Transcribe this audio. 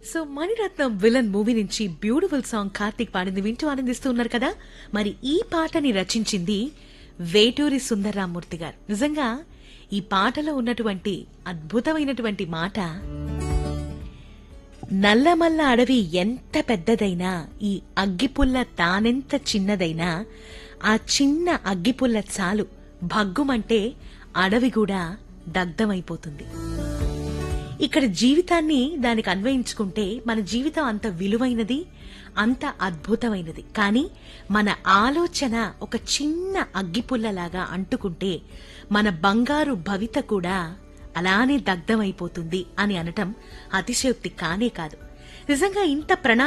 so Mani Ratnam villain movie నుంచి beautiful song Karthik పాడింది వింటూ ఆనందిస్తూ ఉన్నారు కదా మరి ఈ పాటని రచించింది వేటూరి సుందర్రామూర్తి గారు నిజంగా ఈ పాటలో ఉన్నటువంటి అద్భుతమైనటువంటి మాట నల్లమల్ల అడవి ఎంత పెద్దదైనా ఈ అగ్గిపుల్ల తానెంత చిన్నదైనా ఆ చిన్న అగ్గిపుల్ల చాలు భగ్గుమంటే అడవి కూడా దగ్ధమైపోతుంది ఇక్కడ జీవితాన్ని దానికి అన్వయించుకుంటే మన జీవితం అంత విలువైనది అంత అద్భుతమైనది కానీ మన ఆలోచన ఒక చిన్న అగ్గిపుల్లలాగా అంటుకుంటే మన బంగారు భవిత కూడా అలానే దగ్ధమైపోతుంది అని అనటం అతిశయోక్తి కానే కాదు నిజంగా ఇంత ప్రణా